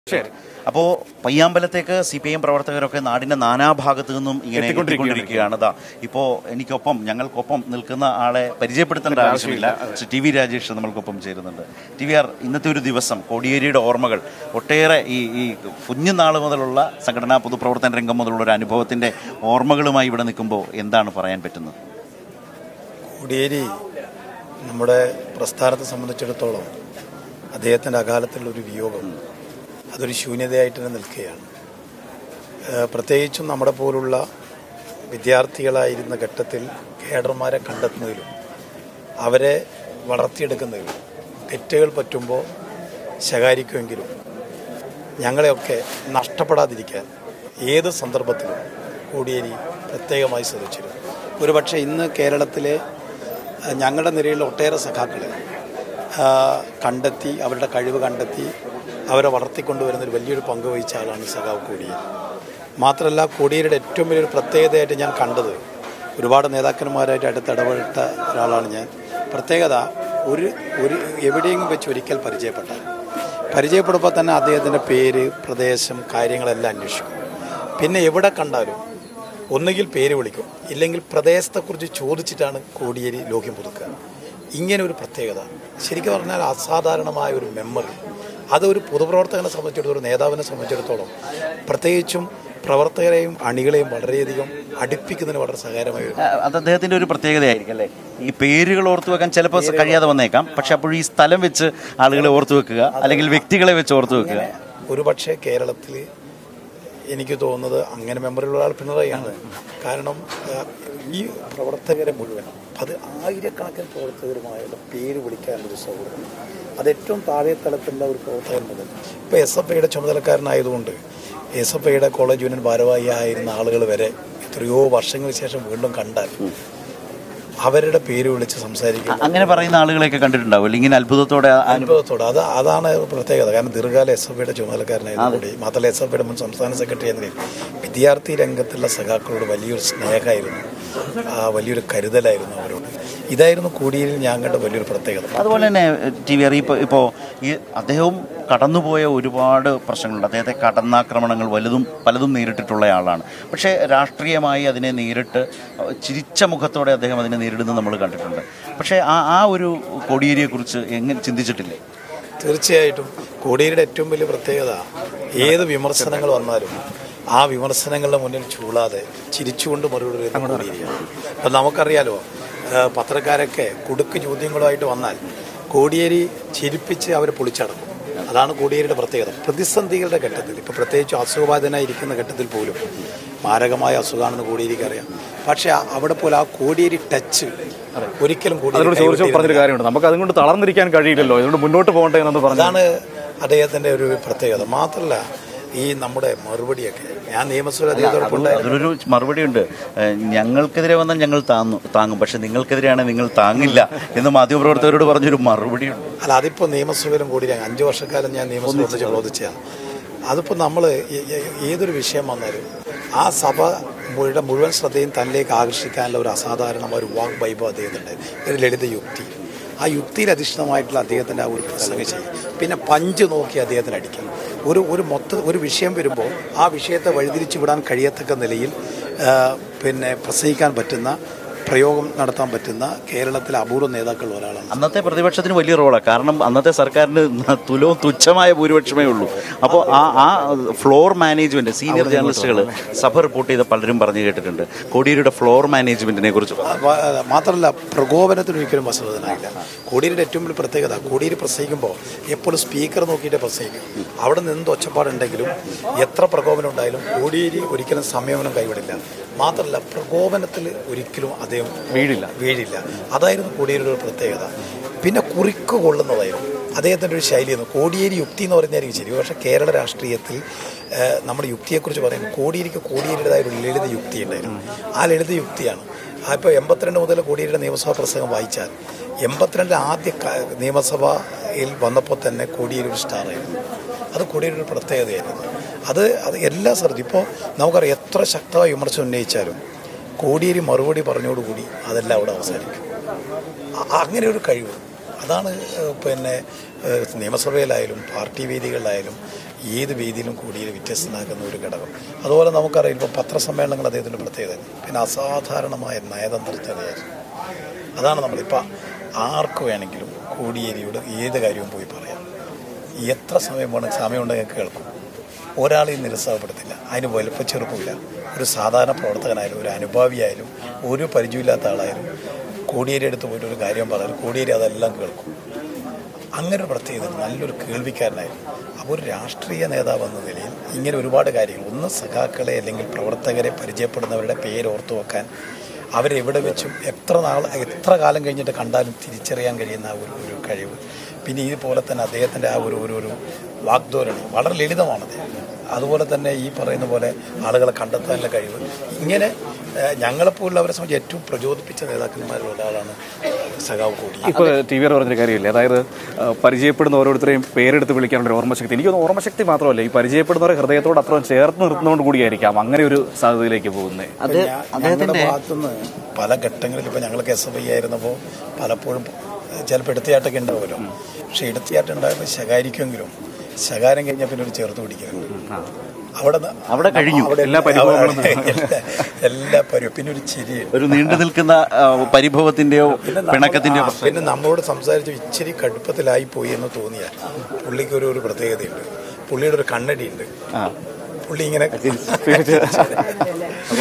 ശരി അപ്പോൾ പയ്യാമ്പലത്തേക്ക് സി പി ഐ എം പ്രവർത്തകരൊക്കെ നാടിന്റെ നാനാഭാഗത്തു നിന്നും ഇങ്ങനെ എത്തിക്കൊണ്ടിരിക്കുകയാണ്. എത്തിക്കൊണ്ടിരിക്കുകയാണ് ദാ ഇപ്പോൾ എനിക്കൊപ്പം ഞങ്ങൾക്കൊപ്പം നിൽക്കുന്ന ആളെ പരിചയപ്പെടുത്തേണ്ട ആവശ്യമില്ല ശ്രീ ടി വി രാജേഷ് നമ്മൾക്കൊപ്പം ചേരുന്നുണ്ട് ടി വി ആർ ഇന്നത്തെ ഒരു ദിവസം കോടിയേരിയുടെ ഓർമ്മകൾ ഒട്ടേറെ ഈ ഈ കുഞ്ഞുനാൾ മുതലുള്ള സംഘടനാ പൊതുപ്രവർത്തന രംഗം മുതലുള്ള ഒരു അനുഭവത്തിന്റെ ഓർമ്മകളുമായി ഇവിടെ നിൽക്കുമ്പോൾ എന്താണ് പറയാൻ പറ്റുന്നത് കോടിയേരി നമ്മുടെ പ്രസ്ഥാനത്തെ സംബന്ധിച്ചിടത്തോളം അദ്ദേഹത്തിൻ്റെ അകാലത്തുള്ള ഒരു വിയോഗം അതൊരു ശൂന്യതയായിട്ട് തന്നെ നിൽക്കുകയാണ് ഏഹ് പ്രത്യേകിച്ചും നമ്മുടെ പോലുള്ള വിദ്യാർത്ഥികളായിരുന്ന ഘട്ടത്തിൽ കേഡർമാരെ കണ്ടെത്തുന്നതിലും അവരെ വളർത്തിയെടുക്കുന്നതിലും തെറ്റുകൾ പറ്റുമ്പോൾ ശകാരിക്കുമെങ്കിലും ഞങ്ങളെയൊക്കെ നഷ്ടപ്പെടാതിരിക്കാൻ ഏത് സന്ദർഭത്തിലും കോടിയേരി പ്രത്യേകമായി ശ്രദ്ധിച്ചിരുന്നു ഒരുപക്ഷെ ഇന്ന് കേരളത്തിലെ അഹ്, ഞങ്ങളുടെ നിരയിലുള്ള ഒട്ടേറെ സഖാക്കളെ ആ, കണ്ടെത്തി അവരുടെ കഴിവ് കണ്ടെത്തി അവരെ വളർത്തിക്കൊണ്ടുവരുന്ന ഒരു വലിയൊരു പങ്ക് വഹിച്ച ആളാണ് സഖാവ് കോടിയേരി മാത്രമല്ല കോടിയേരിയുടെ ഏറ്റവും വലിയൊരു പ്രത്യേകതയായിട്ട് ഞാൻ കണ്ടത് ഒരുപാട് നേതാക്കന്മാരായിട്ട് അടുത്ത് ഇടപെട്ട ഒരാളാണ് ഞാൻ പ്രത്യേകത ഒരു ഒരു എവിടെയും വെച്ച് ഒരിക്കൽ പരിചയപ്പെട്ട പരിചയപ്പെടുമ്പോൾ തന്നെ അദ്ദേഹത്തിൻ്റെ പേര് പ്രദേശം കാര്യങ്ങളെല്ലാം അന്വേഷിക്കും പിന്നെ എവിടെ കണ്ടാലും ഒന്നുകിൽ പേര് വിളിക്കും ഇല്ലെങ്കിൽ പ്രദേശത്തെക്കുറിച്ച് ചോദിച്ചിട്ടാണ് കോടിയേരി ലോഹ്യം പുതുക്കുക ഇങ്ങനെ ഒരു പ്രത്യേകത ശരിക്കും പറഞ്ഞാൽ അസാധാരണമായ ഒരു മെമ്മറി അത് ഒരു പൊതുപ്രവർത്തകനെ സംബന്ധിച്ചിടത്തോളം ഒരു നേതാവിനെ സംബന്ധിച്ചിടത്തോളം പ്രത്യേകിച്ചും പ്രവർത്തകരെയും അണികളെയും വളരെയധികം അടുപ്പിക്കുന്നതിന് വളരെ സഹായകരമായ ഒരു ആ, അത് അദ്ദേഹത്തിന്റെ ഒരു പ്രത്യേകതയായിരിക്കും അല്ലേ ഈ പേരുകൾ ഓർത്തു വെക്കാൻ ചിലപ്പോൾ കഴിയാതെ വന്നേക്കാം പക്ഷെ അപ്പോൾ ഈ സ്ഥലം വെച്ച് ആളുകളെ ഓർത്തു വെക്കുക അല്ലെങ്കിൽ വ്യക്തികളെ വെച്ച് ഓർത്തു വെക്കുക ഒരുപക്ഷെ കേരളത്തിൽ എനിക്ക് തോന്നുന്നത് അങ്ങനെ മെമ്മറിയുള്ള ആൾ പിണറായിയാണ് കാരണം ആ, ഈ പ്രവർത്തകരെ മുഴുവൻ അത് ആയിരക്കണക്കിന് പ്രവർത്തകരുമായുള്ള പേര് വിളിക്കാനുള്ളൊരു സൗകര്യം അത് ഏറ്റവും താഴെ തലത്തിലുള്ള ഒരു പ്രവർത്തകൻ മുതൽ ഇപ്പോൾ എസ് എഫ് ഐയുടെ ചുമതലക്കാരനായതുകൊണ്ട് എസ് എഫ് ഐയുടെ കോളേജ് യൂണിയൻ ഭാരവാഹി ആയിരുന്ന ആളുകൾ വരെ എത്രയോ വർഷങ്ങൾക്ക് ശേഷം വീണ്ടും കണ്ടാൽ അവരുടെ പേര് വിളിച്ച് സംസാരിക്കും അങ്ങനെ പറയുന്ന ആളുകളെയൊക്കെ കണ്ടിട്ടുണ്ടാവും ഇങ്ങനെ അത്ഭുതത്തോടെ ആ- ആ- അനുഭവത്തോടെ അത് അതാണ് പ്രത്യേകത കാരണം ദീർഘകാല എസ് എഫ് ഐയുടെ ചുമതലക്കാരനായിരുന്നു കൂടി മാത്രമല്ല എസ് എഫ് ഐയുടെ മുൻ സംസ്ഥാന സെക്രട്ടറി എന്ന നിലയിൽ വിദ്യാർത്ഥി രംഗത്തുള്ള സഖാക്കളോട് വലിയൊരു സ്നേഹമായിരുന്നു ആ വലിയൊരു കരുതലായിരുന്നു അവരോട് ഇതായിരുന്നു കോടിയേരിയിൽ ഞാൻ കണ്ട വലിയൊരു പ്രത്യേകത അതുപോലെ തന്നെ ടി വി ഇപ്പോൾ ഇപ്പോൾ ഈ അദ്ദേഹവും കടന്നുപോയ ഒരുപാട് പ്രശ്നങ്ങളുണ്ട് അദ്ദേഹത്തെ കടന്നാക്രമണങ്ങൾ വലുതും പലതും നേരിട്ടിട്ടുള്ള ആളാണ് പക്ഷേ രാഷ്ട്രീയമായി അതിനെ നേരിട്ട് ചിരിച്ച മുഖത്തോടെ അദ്ദേഹം അതിനെ നേരിടുന്നത് നമ്മൾ കണ്ടിട്ടുണ്ട് പക്ഷേ ആ ആ ഒരു കോടിയേരിയെക്കുറിച്ച് എങ്ങനെ ചിന്തിച്ചിട്ടില്ലേ തീർച്ചയായിട്ടും കോടിയേരിയുടെ ഏറ്റവും വലിയ പ്രത്യേകത ഏത് വിമർശനങ്ങൾ വന്നാലും ആ വിമർശനങ്ങളുടെ മുന്നിൽ ചൂളാതെ ചിരിച്ചുകൊണ്ട് മറുപടി പറയുന്ന കോടിയേരിയാണ് അപ്പം നമുക്കറിയാലോ ആ, പത്രക്കാരൊക്കെ കുടുക്ക് ചോദ്യങ്ങളുമായിട്ട് വന്നാൽ കോടിയേരി ചിരിപ്പിച്ച് അവരെ പൊളിച്ചടക്കും അതാണ് കോടിയേരിയുടെ പ്രത്യേകത പ്രതിസന്ധികളുടെ ഘട്ടത്തിൽ ഇപ്പോൾ പ്രത്യേകിച്ച് അസുഖബാധിതനായി ഇരിക്കുന്ന ഘട്ടത്തിൽ പോലും മാരകമായ അസുഖമാണെന്ന് കോടിയേരിക്ക് അറിയാം പക്ഷേ ആ- അവിടെ പോലെ ആ കോടിയേരി ടച്ച് ഒരിക്കലും അതിനോട് കോടിയേരി ചോദിച്ചപ്പോൾ കൈവിട്ടിരുന്നില്ല. പറഞ്ഞൊരു കാര്യമുണ്ട് നമുക്ക് അതുകൊണ്ട് തളർന്നിരിക്കാൻ കഴിയില്ലല്ലോ അതുകൊണ്ട് മുന്നോട്ട് പോകട്ടെ എന്നൊന്ന് പറഞ്ഞു അതാണ് അദ്ദേഹത്തിന്റെ ഒരു പ്രത്യേകത മാത്രമല്ല ഈ നമ്മുടെ മറുപടിയൊക്കെ ഞാൻ നിയമസഭ അദ്ദേഹത്തോടൊപ്പം ഉണ്ടായിരുന്നു. അതിലൊരു മറുപടി ഉണ്ട് ഞങ്ങൾക്കെതിരെ വന്നാൽ ഞങ്ങൾ താങ്ങും താങ്ങും പക്ഷെ നിങ്ങൾക്കെതിരെയാണ് നിങ്ങൾ താങ്ങില്ല എന്ന് മാധ്യമപ്രവർത്തകരോട് പറഞ്ഞൊരു മറുപടിയുണ്ട് അല്ല അതിപ്പോൾ നിയമസഭയിലും കൂടി ഞാൻ അഞ്ചു വർഷക്കാലം ഞാൻ നിയമസഭ ഒന്നിച്ച് പ്രവർത്തിച്ചതാണ് അതിപ്പോൾ നമ്മൾ ഏതൊരു വിഷയം വന്നാലും ആ സഭ മുഴുവൻ മുഴുവൻ ശ്രദ്ധയും തന്നിലേക്ക് ആകർഷിക്കാനുള്ള ഒരു അസാധാരണമായ ഒരു വാക് വൈഭവം അദ്ദേഹത്തിൻ്റെ ഒരു ലളിത യുക്തി ആ യുക്തിയിൽ അധിഷ്ഠിതമായിട്ടുള്ള അദ്ദേഹത്തിൻ്റെ ആ ഒരു പ്രസംഗം ചെയ്യും പിന്നെ പഞ്ച് നോക്കി അദ്ദേഹത്തിന് അടിക്കും ഒരു ഒരു മൊത്ത ഒരു വിഷയം വരുമ്പോൾ ആ വിഷയത്തെ വഴിതിരിച്ചു വിടാൻ കഴിയത്തക്ക നിലയിൽ ആ, പിന്നെ പ്രസംഗിക്കാൻ പറ്റുന്ന പ്രയോഗം നടത്താൻ പറ്റുന്ന കേരളത്തിലെ അപൂർവ നേതാക്കളിൽ ഒരാളാണ് അന്നത്തെ പ്രതിപക്ഷത്തിന് വലിയ റോളാണ് കാരണം അന്നത്തെ സർക്കാരിന് തുലവും തുച്ഛമായ ഭൂരിപക്ഷമേ ഉള്ളൂ അപ്പോൾ ആ ആ ഫ്ലോർ മാനേജ്മെന്റ് സീനിയർ ജേർണലിസ്റ്റുകൾ സഭ റിപ്പോർട്ട് ചെയ്ത പലരും പറഞ്ഞു കേട്ടിട്ടുണ്ട് കോടിയേരിയുടെ ഫ്ലോർ മാനേജ്മെന്റിനെ കുറിച്ച് വ- മാത്രമല്ല പ്രകോപനത്തിന് ഒരിക്കലും വശതനായില്ല കോടിയേരിയുടെ ഏറ്റവും വലിയ പ്രത്യേകത കോടിയേരി പ്രസംഗിക്കുമ്പോൾ എപ്പോഴും സ്പീക്കർ നോക്കിയിട്ട് പ്രസംഗിക്കും അവിടെ നിന്ന് ഒച്ചപ്പാടുണ്ടെങ്കിലും എത്ര പ്രകോപനം ഉണ്ടായാലും കോടിയേരി ഒരിക്കലും സംയമനം കൈവിടില്ല മാത്രമല്ല പ്രകോപനത്തിൽ ഒരിക്കലും അദ്ദേഹം വീഴില്ല. വീഴില്ല അതായിരുന്നു കോടിയേരിയുടെ ഒരു പ്രത്യേകത പിന്നെ കുറിക്ക് കൊള്ളുന്നതായിരുന്നു അദ്ദേഹത്തിൻ്റെ ഒരു ശൈലിയായിരുന്നു കോടിയേരി യുക്തി എന്ന് പറയുന്നതായിരിക്കും ശരി പക്ഷേ കേരള രാഷ്ട്രീയത്തിൽ ഏഹ്, നമ്മുടെ യുക്തിയെക്കുറിച്ച് പറയുമ്പോൾ കോടിയേരിക്ക് കോടിയേരിയുടേതായ ഒരു ലളിത യുക്തി ഉണ്ടായിരുന്നു ആ ലളിത യുക്തിയാണ് ആ ഇപ്പോൾ എൺപത്തിരണ്ട് മുതൽ കോടിയേരിയുടെ നിയമസഭാ പ്രസംഗം വായിച്ചാൽ എൺപത്തിരണ്ടിൽ ആദ്യ ക- നിയമസഭയിൽ വന്നപ്പോൾ തന്നെ കോടിയേരി ഒരു സ്റ്റാറായിരുന്നു അത് കോടിയേരി ഒരു പ്രത്യേകതയായിരുന്നു അത് അത് എല്ലാ സ്ഥലത്തും ഇപ്പോൾ നമുക്കറിയാം എത്ര ശക്തമായ വിമർശനം ഉന്നയിച്ചാലും കോടിയേരി മറുപടി പറഞ്ഞോടുകൂടി അതെല്ലാം അവിടെ അവസാനിക്കും അ- അങ്ങനെ ഒരു കഴിവ് അതാണ് ഏഹ്, പിന്നെ ഏഹ്, നിയമസഭയിലായാലും പാർട്ടി വേദികളിലായാലും ഏത് വേദിയിലും കോടിയേരി വ്യത്യസ്തനാക്കുന്ന ഒരു ഘടകം അതുപോലെ നമുക്കറിയാം ഇപ്പോൾ പത്രസമ്മേളനങ്ങൾ അദ്ദേഹത്തിൻ്റെ പ്രത്യേകത പിന്നെ അസാധാരണമായ നയതന്ത്രജ്ഞതയായിരുന്നു അതാണ് നമ്മളിപ്പോൾ ആർക്ക് വേണമെങ്കിലും കോടിയേരിയോട് ഏത് കാര്യവും പോയി പറയാം എത്ര സമയം വേണം സമയമുണ്ടെങ്കിൽ കേൾക്കും ഒരാളെയും നിരുത്സാഹപ്പെടുത്തില്ല അതിന് വലുപ്പ ചെറുപ്പമില്ല ഒരു സാധാരണ പ്രവർത്തകനായാലും ഒരു അനുഭാവിയായാലും ഒരു പരിചയമില്ലാത്ത ആളായാലും കോടിയേരി അടുത്ത് പോയിട്ട് ഒരു കാര്യം പറഞ്ഞാൽ കോടിയേരി അതെല്ലാം കേൾക്കും അങ്ങനെ ഒരു പ്രത്യേകത നല്ലൊരു കേൾവിക്കാരനായിരുന്നു അപ്പോൾ ഒരു രാഷ്ട്രീയ നേതാവ് എന്ന നിലയിൽ ഇങ്ങനെ ഒരുപാട് കാര്യങ്ങൾ ഒന്ന് സഖാക്കളെ അല്ലെങ്കിൽ പ്രവർത്തകരെ പരിചയപ്പെടുന്നവരുടെ പേര് ഓർത്തു വെക്കാൻ അവരെവിടെ വെച്ചും എത്ര നാൾ എത്ര കാലം കഴിഞ്ഞിട്ട് കണ്ടാലും തിരിച്ചറിയാൻ കഴിയുന്ന ആ ഒരു ഒരു കഴിവ് പിന്നെ ഇതുപോലെ തന്നെ അദ്ദേഹത്തിൻ്റെ ആ ഒരു ഒരു ഒരു വാഗ്ദോരണി വളരെ ലളിതമാണത് അതുപോലെ തന്നെ ഈ പറയുന്ന പോലെ ആളുകളെ കണ്ടെത്താനുള്ള കഴിവ് ഇങ്ങനെ ഏഹ്, ഞങ്ങളെപ്പോലുള്ളവരെ സംബന്ധിച്ച് ഏറ്റവും പ്രചോദിപ്പിച്ച നേതാക്കന്മാരിൽ ഒരാളാണ് സഖാവ് കോടി ഇപ്പൊ ടി വി പറഞ്ഞൊരു കാര്യമില്ല അതായത് ആ, പരിചയപ്പെടുന്ന ഓരോരുത്തരെയും പേരെടുത്ത് വിളിക്കാനുള്ള ഒരു ഓർമ്മശക്തി എനിക്ക് തോന്നുന്നു ഓർമ്മശക്തി മാത്രമല്ല ഈ പരിചയപ്പെടുന്നവരെ ഹൃദയത്തോട് അത്രയും ചേർത്ത് നിർത്തുന്നതുകൊണ്ട് കൂടിയായിരിക്കാം അങ്ങനെ ഒരു സാധ്യതയിലേക്ക് പോകുന്നത് അത് ഞങ്ങളുടെ ഭാഗത്തുനിന്ന് പല ഘട്ടങ്ങളിൽ ഇപ്പൊ ഞങ്ങൾക്ക് എസ് എഫ് ഐ ആയിരുന്നപ്പോൾ പലപ്പോഴും ചിലപ്പോൾ എടുത്തിയാട്ടൊക്കെ ഉണ്ടാവുമല്ലോ പക്ഷെ എടുത്തിയാട്ടം ഉണ്ടായപ്പോൾ ശകാരിക്കുമെങ്കിലും ശകാരം കഴിഞ്ഞാൽ പിന്നെ ഒരു ചേർത്ത് പിടിക്കുന്നുണ്ട് അവിടെ ന- അവിടെ കഴിഞ്ഞു. അവിടെ എല്ലാ പരിഭവങ്ങളും എല്ലാ എല്ലാ പരിഭവം പിന്നെ ഒരു ചിരി ഒരു നീണ്ടു നിൽക്കുന്ന ആ, പരിഭവത്തിന്റെയോ പിന്നെ നമ്മ- പിണക്കത്തിന്റെയോ ആ, പിന്നെ നമ്മളോട് സംസാരിച്ച് ഇച്ചിരി കടുപ്പത്തിലായി പോയി എന്ന് തോന്നിയ പുള്ളിക്ക് ഒരു ഒരു പ്രത്യേകതയുണ്ട് പുള്ളിയുടെ ഒരു കണ്ണടിയുണ്ട് പുള്ളി ഇങ്ങനെ